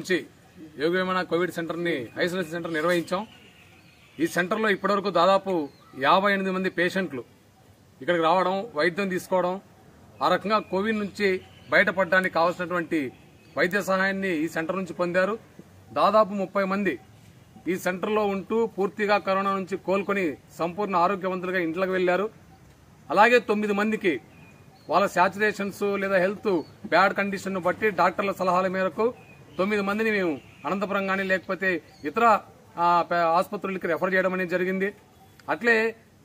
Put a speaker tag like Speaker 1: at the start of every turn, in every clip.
Speaker 1: నుంచి యోగవేమన కోవిడ్ సెంటర్ని isolation centre నిర్వహించాం ఈ సెంటర్లో ఇప్పటివరకు దాదాపు యాభై ఎనిమిది మంది పేషెంట్లు ఇక్కడికి రావడం వైద్యం తీసుకోవడం ఆ రకంగా కోవిడ్ నుంచి బయటపడడానికి కావాల్సినటువంటి వైద్య సహాయాన్ని ఈ సెంటర్ నుంచి పొందారు దాదాపు ముప్పై మంది ఈ సెంటర్లో ఉంటూ పూర్తిగా కరోనా నుంచి కోలుకొని సంపూర్ణ ఆరోగ్యవంతులుగా ఇంట్లోకి వెళ్లారు అలాగే తొమ్మిది మందికి వాళ్ళ శాచురేషన్స్ లేదా హెల్త్ బ్యాడ్ కండిషన్ బట్టి డాక్టర్ల సలహాల మేరకు తొమ్మిది మందిని మేము అనంతపురం కానీ లేకపోతే ఇతర ఆ, పే- ఆసుపత్రులకి రెఫర్ చేయడం అనేది జరిగింది అట్లే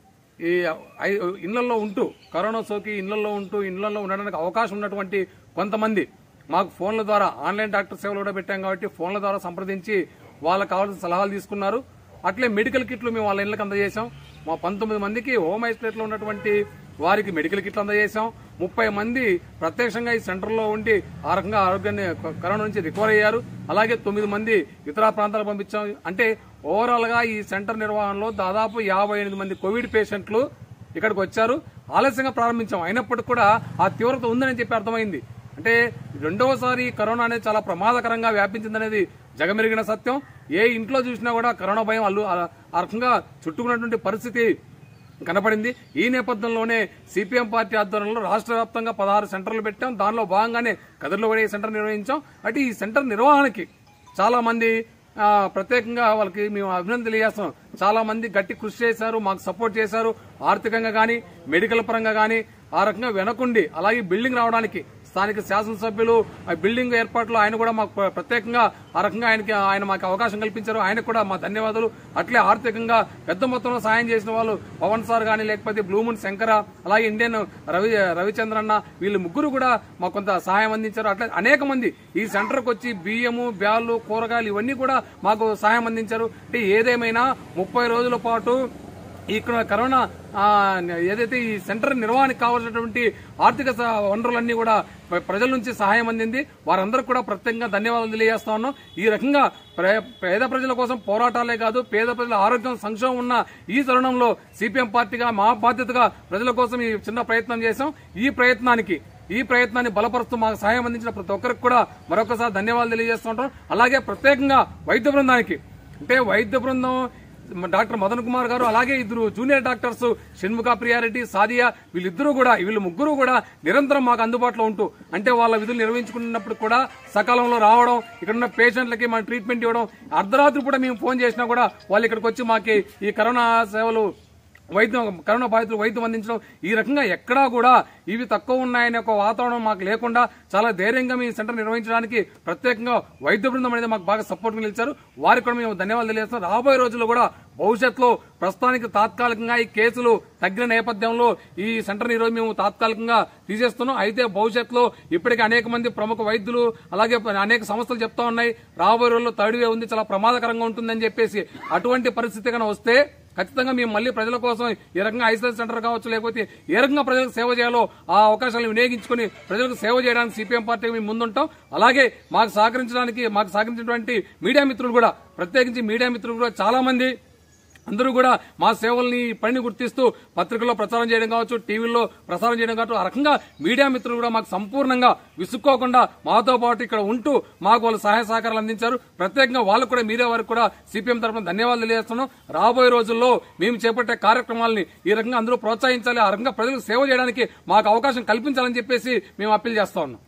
Speaker 1: ఈ ఐ- ఇళ్లలో ఉంటూ కరోనా సోకి ఇళ్లలో ఉంటూ ఇళ్లలో ఉండడానికి అవకాశం ఉన్నటువంటి కొంతమంది మాకు ఫోన్ల ద్వారా ఆన్లైన్ డాక్టర్ సేవలు కూడా పెట్టాం కాబట్టి ఫోన్ల ద్వారా సంప్రదించి వాళ్ళకి కావాల్సిన సలహాలు తీసుకున్నారు అట్లే మెడికల్ కిట్లు మేము వాళ్ళ ఇళ్ళకి అందజేశాం మా పంతొమ్మిది మందికి హోమ్ ఐసోలేట్ లో ఉన్నటువంటి వారికి మెడికల్ కిట్లు అందజేశాం ముప్పై మంది ప్రత్యక్షంగా ఈ సెంటర్లో ఉండి ఆ రకంగా ఆరోగ్యాన్ని క- కరోనా నుంచి రికవర్ అయ్యారు అలాగే తొమ్మిది మంది ఇతర ప్రాంతాలకు పంపించాం అంటే ఓవరాల్ గా ఈ సెంటర్ నిర్వహణలో దాదాపు యాభై ఎనిమిది మంది కోవిడ్ పేషెంట్లు ఇక్కడికి వచ్చారు ఆలస్యంగా ప్రారంభించాం అయినప్పటికీ కూడా ఆ తీవ్రత ఉందని చెప్పి అర్థమైంది అంటే రెండవసారి కరోనా అనేది చాలా ప్రమాదకరంగా వ్యాపించిందనేది జగమెరిగిన సత్యం ఏ ఇంట్లో చూసినా కూడా కరోనా భయం అల్లు ఆ- ఆ రకంగా చుట్టుకున్నటువంటి పరిస్థితి కనపడింది ఈ నేపథ్యంలోనే సిపిఎం పార్టీ ఆధ్వర్యంలో రాష్ట్ర వ్యాప్తంగా పదహారు సెంటర్లు పెట్టాం దానిలో భాగంగానే కదిరిలో కూడా ఈ సెంటర్ నిర్వహించాం అంటే ఈ సెంటర్ నిర్వహణకి చాలా మంది ఆ, ప్రత్యేకంగా వాళ్ళకి మేము అభినందన తెలియజేస్తున్నాం చాలా మంది గట్టి కృషి చేశారు మాకు సపోర్ట్ చేశారు ఆర్థికంగా గాని మెడికల్ పరంగా గాని ఆ రకంగా వెనకుండి అలాగే బిల్డింగ్ రావడానికి స్థానిక శాసనసభ్యులు ఆ బిల్డింగ్ ఏర్పాట్లో ఆయన కూడా మాకు ప్ర- ప్రత్యేకంగా ఆ రకంగా ఆయనకి ఆయన మాకు అవకాశం కల్పించారు ఆయనకు కూడా మా ధన్యవాదాలు అట్లే ఆర్థికంగా పెద్ద మొత్తంలో సాయం చేసిన వాళ్ళు పవన్ సార్ గానీ లేకపోతే బ్లూమున్ శంకర అలాగే ఇండియన్ రవి రవిచంద్రన్న వీళ్ళు ముగ్గురు కూడా మాకు కొంత సహాయం అందించారు అట్లే అనేక మంది ఈ సెంటర్కి వచ్చి బియ్యము బ్యాళ్ళు కూరగాయలు ఇవన్నీ కూడా మాకు సహాయం అందించారు అంటే ఏదేమైనా ముప్పై రోజుల పాటు ఇక్కడ కరోనా ఆ, ఏదైతే ఈ సెంటర్ నిర్వహణకు కావాల్సినటువంటి ఆర్థిక స- వనరులన్నీ కూడా ప్ర- ప్రజల నుంచి సహాయం అందింది వారందరూ కూడా ప్రత్యేకంగా ధన్యవాదాలు తెలియజేస్తా ఉన్నాం ఈ రకంగా ప్ర- పేద ప్రజల కోసం పోరాటాలే కాదు పేద ప్రజల ఆరోగ్యం సంక్షేమం ఉన్న ఈ తరుణంలో సిపిఎం పార్టీగా మా బాధ్యతగా ప్రజల కోసం ఈ చిన్న ప్రయత్నం చేశాం ఈ ప్రయత్నానికి ఈ ప్రయత్నాన్ని బలపరుస్తూ మాకు సహాయం అందించిన ప్రతి ఒక్కరికి కూడా మరొకసారి ధన్యవాదాలు తెలియజేస్తుంటాం అలాగే ప్రత్యేకంగా వైద్య బృందానికి అంటే వైద్య బృందం డాక్టర్ మదన్ కుమార్ గారు అలాగే ఇద్దరు జూనియర్ డాక్టర్స్ షణ్ముఖ ప్రియారెడ్డి సాదియా వీళ్ళిద్దరూ కూడా వీళ్ళు ముగ్గురు కూడా నిరంతరం మాకు అందుబాటులో ఉంటూ అంటే వాళ్ళ విధులు నిర్వహించుకున్నప్పుడు కూడా సకాలంలో రావడం ఇక్కడ ఉన్న పేషెంట్లకి మన ట్రీట్మెంట్ ఇవ్వడం అర్ధరాత్రి కూడా మేము ఫోన్ చేసినా కూడా వాళ్ళు ఇక్కడికి వచ్చి మాకి ఈ కరోనా సేవలు వైద్యం కరోనా బాధితులు వైద్యం అందించడం ఈ రకంగా ఎక్కడా కూడా ఇవి తక్కువ ఉన్నాయనే ఒక వాతావరణం మాకు లేకుండా చాలా ధైర్యంగా మీ సెంటర్ నిర్వహించడానికి ప్రత్యేకంగా వైద్య బృందం అనేది మాకు బాగా సపోర్ట్ నిలిచారు వారికి కూడా మేము ధన్యవాదాలు తెలియజేస్తాం రాబోయే రోజుల్లో కూడా భవిష్యత్తులో ప్రస్తుతానికి తాత్కాలికంగా ఈ కేసులు తగ్గిన నేపథ్యంలో ఈ సెంటర్ ఈ రోజు మేము తాత్కాలికంగా తీసేస్తున్నాం అయితే భవిష్యత్తులో ఇప్పటికే అనేక మంది ప్రముఖ వైద్యులు అలాగే అనేక సంస్థలు చెప్తా ఉన్నాయి రాబోయే రోజుల్లో థర్డ్ వేవ్ ఉంది చాలా ప్రమాదకరంగా ఉంటుందని చెప్పేసి అటువంటి పరిస్థితి కనుక వస్తే ఖచ్చితంగా మేము మళ్ళీ ప్రజల కోసం ఏ రకంగా ఐసోలేషన్ సెంటర్ కావచ్చు లేకపోతే ఏ రకంగా ప్రజలకు సేవ చేయాలో ఆ అవకాశాలను వినియోగించుకుని ప్రజలకు సేవ చేయడానికి సిపిఎం పార్టీ మేము ముందుంటాం అలాగే మాకు సహకరించడానికి మాకు సహకరించినటువంటి మీడియా మిత్రులు కూడా ప్రత్యేకించి మీడియా మిత్రులు కూడా చాలా మంది అందరూ కూడా మా సేవల్ని ఈ పనిని గుర్తిస్తూ పత్రికల్లో ప్రచారం చేయడం కావచ్చు టీవీల్లో ప్రసారం చేయడం కావచ్చు ఆ రకంగా మీడియా మిత్రులు కూడా మాకు సంపూర్ణంగా విసుక్కోకుండా మాతో పాటు ఇక్కడ ఉంటూ మాకు వాళ్ళు సహాయ సహకారాలు అందించారు ప్రత్యేకంగా వాళ్ళకు కూడా మీడియా వారికి కూడా సిపిఎం తరఫున ధన్యవాదాలు తెలియజేస్తున్నాం రాబోయే రోజుల్లో మేము చేపట్టే కార్యక్రమాలని ఈ రకంగా అందరూ ప్రోత్సహించాలి ఆ రకంగా ప్రజలకు సేవ చేయడానికి మాకు అవకాశం కల్పించాలని చెప్పేసి మేము అప్పీల్ చేస్తా ఉన్నాం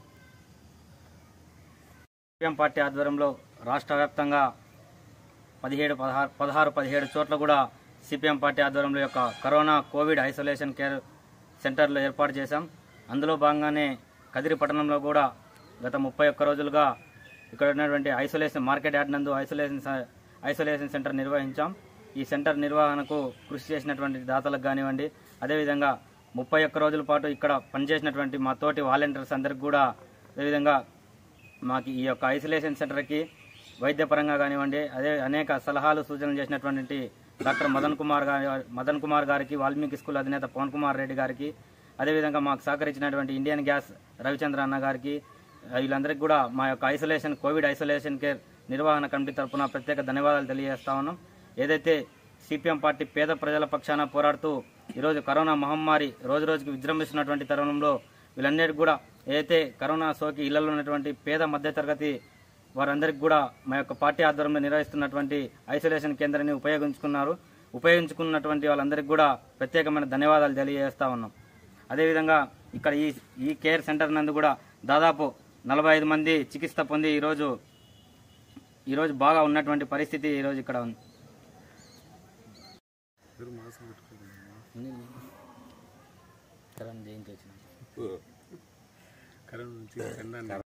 Speaker 2: సిపిఎం పార్టీ ఆధ్వర్యంలో రాష్ట్ర వ్యాప్తంగా పదిహేడు పదహారు పదహారు పదిహేడు చోట్ల కూడా సిపిఎం పార్టీ ఆధ్వర్యంలో యొక్క కరోనా కోవిడ్ ఐసోలేషన్ కేర్ సెంటర్లు ఏర్పాటు చేశాం అందులో భాగంగానే కదిరి పట్టణంలో కూడా గత ముప్పై ఒక్క రోజులుగా ఇక్కడ ఉన్నటువంటి ఐసోలేషన్ మార్కెట్ యార్డ్ నందు ఐసోలేషన్ స- ఐసోలేషన్ సెంటర్ నిర్వహించాం ఈ సెంటర్ నిర్వహణకు కృషి చేసినటువంటి దాతలకు కానివ్వండి అదేవిధంగా ముప్పై ఒక్క రోజుల పాటు ఇక్కడ పనిచేసినటువంటి మా తోటి వాలంటీర్స్ అందరికి కూడా అదేవిధంగా మాకు ఈ యొక్క ఐసోలేషన్ సెంటర్కి వైద్యపరంగా కానివ్వండి అదే అనేక సలహాలు సూచనలు చేసినటువంటి డాక్టర్ మదన్ కుమార్ గారి మదన్ కుమార్ గారికి వాల్మీకి స్కూల్ అధినేత పవన్ కుమార్ రెడ్డి గారికి అదేవిధంగా మాకు సహకరించినటువంటి ఇండియన్ గ్యాస్ రవిచంద్ర అన్న గారికి వీళ్ళందరికీ కూడా మా యొక్క ఐసోలేషన్ కోవిడ్ ఐసోలేషన్ కేర్ నిర్వహణ కమిటీ తరఫున ప్రత్యేక ధన్యవాదాలు తెలియజేస్తా ఉన్నాం ఏదైతే సిపిఎం పార్టీ పేద ప్రజల పక్షాన పోరాడుతూ ఈరోజు కరోనా మహమ్మారి రోజు రోజుకి విజృంభిస్తున్నటువంటి తరుణంలో వీళ్ళన్నిటికీ కూడా ఏదైతే కరోనా సోకి ఇళ్లలో ఉన్నటువంటి పేద మధ్యతరగతి వారందరికీ కూడా మా యొక్క పార్టీ ఆధ్వర్యంలో నిర్వహిస్తున్నటువంటి ఐసోలేషన్ కేంద్రాన్ని ఉపయోగించుకున్నారు ఉపయోగించుకున్నటువంటి వాళ్ళందరికీ కూడా ప్రత్యేకమైన ధన్యవాదాలు తెలియజేస్తా ఉన్నాం అదేవిధంగా ఇక్కడ ఈ ఈ కేర్ సెంటర్ నందు కూడా దాదాపు నలభై ఐదు మంది చికిత్స పొంది ఈరోజు ఈరోజు బాగా ఉన్నటువంటి పరిస్థితి ఈరోజు ఇక్కడ ఉంది కరోనా జయంతి వచ్చిన
Speaker 1: కరోనా నుంచి చందాన్ని